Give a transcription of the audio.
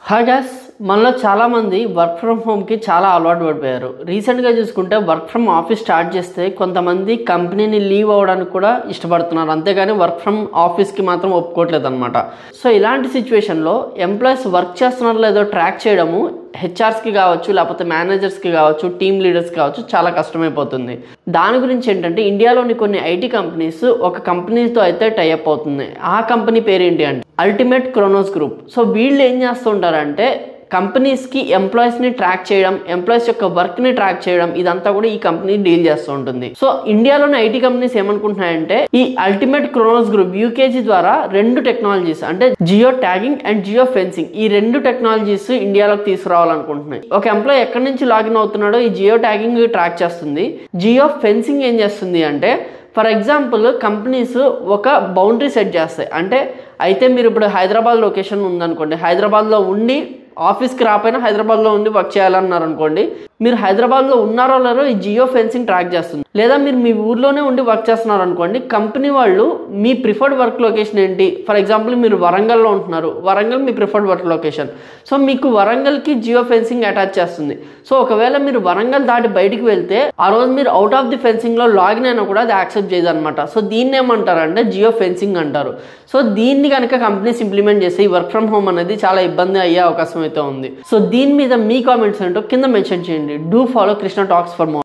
hi gas మనలో చాలా మంది వర్క్ ఫ్రమ్ హోమ్కి చాలా అలవాటు పడిపోయారు రీసెంట్గా చూసుకుంటే వర్క్ ఫ్రమ్ ఆఫీస్ స్టార్ట్ చేస్తే కొంతమంది కంపెనీని లీవ్ అవ్వడానికి కూడా ఇష్టపడుతున్నారు అంతేగాని వర్క్ ఫ్రమ్ ఆఫీస్కి మాత్రం ఒప్పుకోవట్లేదు అనమాట సో ఇలాంటి సిచ్యువేషన్లో ఎంప్లాయీస్ వర్క్ చేస్తున్నారో లేదో ట్రాక్ చేయడము హెచ్ఆర్స్కి కావచ్చు లేకపోతే మేనేజర్స్కి కావచ్చు టీమ్ లీడర్స్కి కావచ్చు చాలా కష్టమైపోతుంది దాని గురించి ఏంటంటే ఇండియాలోని కొన్ని ఐటీ కంపెనీస్ ఒక కంపెనీతో అయితే టైఅప్ అవుతుంది ఆ కంపెనీ పేరు ఏంటి అంటే అల్టిమేట్ క్రోనోస్ గ్రూప్ సో వీళ్ళు ఏం చేస్తుంటారంటే కంపెనీస్కి ఎంప్లాయీస్ని ట్రాక్ చేయడం ఎంప్లాయీస్ యొక్క వర్క్ని ట్రాక్ చేయడం ఇదంతా కూడా ఈ కంపెనీ డీల్ చేస్తూ ఉంటుంది సో ఇండియాలోని ఐటీ కంపెనీస్ ఏమనుకుంటున్నాయంటే ఈ అల్టిమేట్ క్రోనోస్ గ్రూప్ యూకేజీ ద్వారా రెండు టెక్నాలజీస్ అంటే geo tagging and geo fencing ఈ రెండు టెక్నాలజీస్ ఇండియాలోకి తీసుకురావాలనుకుంటున్నాయి ఒక ఎంప్లాయీ ఎక్కడి నుంచి లాగిన్ అవుతున్నాడో ఈ జియో ట్యాగింగ్ ట్రాక్ చేస్తుంది జియో ఫెన్సింగ్ ఏం చేస్తుంది అంటే ఫర్ ఎగ్జాంపుల్ కంపెనీస్ ఒక బౌండరీ సెట్ చేస్తాయి అంటే అయితే మీరు ఇప్పుడు హైదరాబాద్ లొకేషన్ ఉందనుకోండి హైదరాబాద్లో ఉండి ఆఫీస్కి రాపోయినా హైదరాబాద్లో ఉండి వర్క్ చేయాలన్నారు అనుకోండి మీరు హైదరాబాద్లో ఉన్నారో లేరో ఈ జియో ఫెన్సింగ్ ట్రాక్ చేస్తుంది లేదా మీరు మీ ఊర్లోనే ఉండి వర్క్ చేస్తున్నారు అనుకోండి కంపెనీ వాళ్ళు మీ ప్రిఫర్డ్ వర్క్ లొకేషన్ ఏంటి ఫర్ ఎగ్జాంపుల్ మీరు వరంగల్లో ఉంటున్నారు వరంగల్ మీ ప్రిఫర్డ్ వర్క్ లొకేషన్ సో మీకు వరంగల్కి జియో ఫెన్సింగ్ అటాచ్ చేస్తుంది సో ఒకవేళ మీరు వరంగల్ దాటి బయటికి వెళ్తే ఆ రోజు మీరు అవుట్ ఆఫ్ ది ఫెన్సింగ్లో లాగిన్ అయినా కూడా అది యాక్సెప్ట్ చేయదు అనమాట సో దీన్ని ఏమంటారంటే జియో ఫెన్సింగ్ అంటారు సో దీన్ని కనుక కంపెనీస్ ఇంప్లిమెంట్ చేసి వర్క్ ఫ్రమ్ హోమ్ అనేది చాలా ఇబ్బంది అయ్యే అవకాశం అయితే ఉంది సో దీని మీద మీ కామెంట్స్ ఏంటో కింద మెన్షన్ చేయండి do follow Krishna talks for more